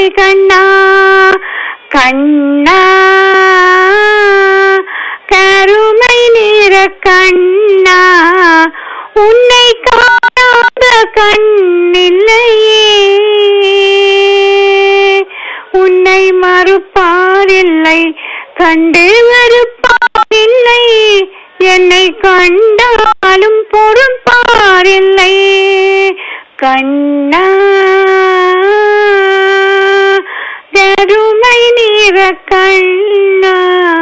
கண்ணா கண்ணா கருமை நிற கண்ணா உன்னை காணாத கண்ணில்லையே உன்னை மறுப்பாரில்லை கண்டு வெறுப்பாரில்லை என்னை கண்டாலும் பொறுப்பாரில்லை கண்ணா கருமை நிற கண்ணா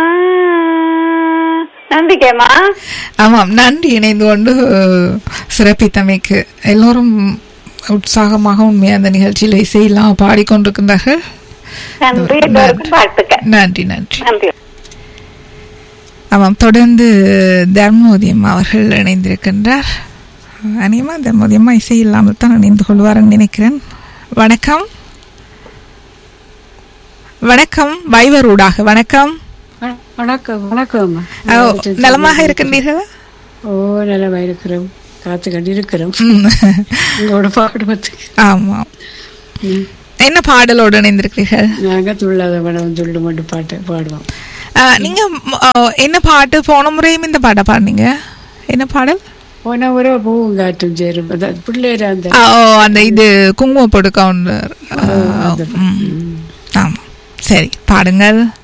நம்பிக்கைமா ஆமாம் நன்றி இணைந்து கொண்டு சிறப்பித்தமைக்கு எல்லோரும் உற்சாகமாக உண்மையாக அந்த நிகழ்ச்சியில் இசையெல்லாம் பாடிக்கொண்டிருக்கின்றார்கள் நன்றி எல்லோருக்கும் வாழ்த்துக்கள் நன்றி நன்றி நன்றி ஆமாம் தொடர்ந்து தர்மோதயம் அவர்கள் இணைந்திருக்கின்றார் அனிமா தர்மோதயமா இசை இல்லாமல் தான் இணைந்து கொள்வார்னு நினைக்கிறேன் வணக்கம் வணக்கம் வைவரூடாக வணக்கம் வண- வணக்கம் வணக்கம் ஓ, நலமாக இருக்கின்றீர்களா ஓ நலமா இருக்கிறோம் காத்து கண்டு இருக்கிறோம் ம். உங்களோட பாடுவதுக்கு ஆமாம் என்ன பாடலோடு இணைந்திருக்கிறீர்கள் நாங்க துள்ளாத படம் துள்ளு மட்டும் பாட்டு பாடுவோம் ஆ, நீங்க ம், ஆ, என்ன பாட்டு போன முறையும் இந்த பாட்டை பாடினீங்க என்ன பாடல் போன ஒரு பூவும் காற்றும் சேரும் அதான் பிள்ளையர் அந்த ஆ, ஓ அந்த இது குங்குமப்பொடு கவுண்டர் அந்த ஆமாம் சரி பாடுங்கள்